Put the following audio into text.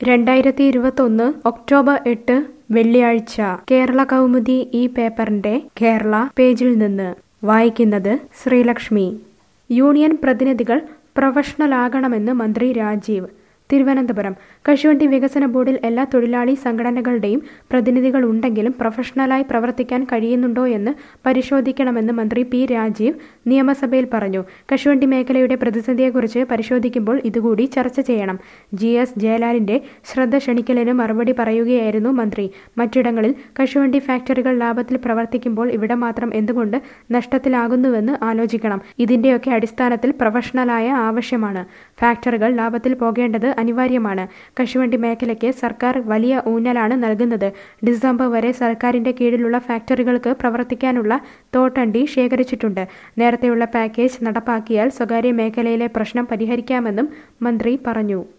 രണ്ടായിരത്തി ഇരുപത്തൊന്ന് ഒക്ടോബർ എട്ട് വെള്ളിയാഴ്ച കേരള കൗമുദി ഈ പേപ്പറിന്റെ കേരള പേജിൽ നിന്ന് വായിക്കുന്നത് ശ്രീലക്ഷ്മി യൂണിയൻ പ്രതിനിധികൾ പ്രൊഫഷണലാകണമെന്ന് മന്ത്രി രാജീവ് തിരുവനന്തപുരം കശുവണ്ടി വികസന ബോർഡിൽ എല്ലാ തൊഴിലാളി സംഘടനകളുടെയും പ്രതിനിധികൾ ഉണ്ടെങ്കിലും പ്രൊഫഷണലായി പ്രവർത്തിക്കാൻ കഴിയുന്നുണ്ടോ എന്ന് പരിശോധിക്കണമെന്ന് മന്ത്രി പി രാജീവ് നിയമസഭയിൽ പറഞ്ഞു കശുവണ്ടി മേഖലയുടെ പ്രതിസന്ധിയെക്കുറിച്ച് പരിശോധിക്കുമ്പോൾ ഇതുകൂടി ചർച്ച ചെയ്യണം ജി എസ് ജയലാലിന്റെ ശ്രദ്ധ ക്ഷണിക്കലിന് മറുപടി പറയുകയായിരുന്നു മന്ത്രി മറ്റിടങ്ങളിൽ കശുവണ്ടി ഫാക്ടറികൾ ലാഭത്തിൽ പ്രവർത്തിക്കുമ്പോൾ ഇവിടെ മാത്രം എന്തുകൊണ്ട് നഷ്ടത്തിലാകുന്നുവെന്ന് ആലോചിക്കണം ഇതിന്റെയൊക്കെ അടിസ്ഥാനത്തിൽ പ്രൊഫഷണലായ ആവശ്യമാണ് ഫാക്ടറികൾ ലാഭത്തിൽ പോകേണ്ടത് അനിവാര്യമാണ് കശുവണ്ടി മേഖലയ്ക്ക് സർക്കാർ വലിയ ഊന്നലാണ് നൽകുന്നത് ഡിസംബർ വരെ സർക്കാരിന്റെ കീഴിലുള്ള ഫാക്ടറികൾക്ക് പ്രവർത്തിക്കാനുള്ള തോട്ടണ്ടി ശേഖരിച്ചിട്ടുണ്ട് നേരത്തെയുള്ള പാക്കേജ് നടപ്പാക്കിയാൽ സ്വകാര്യ മേഖലയിലെ പ്രശ്നം പരിഹരിക്കാമെന്നും മന്ത്രി പറഞ്ഞു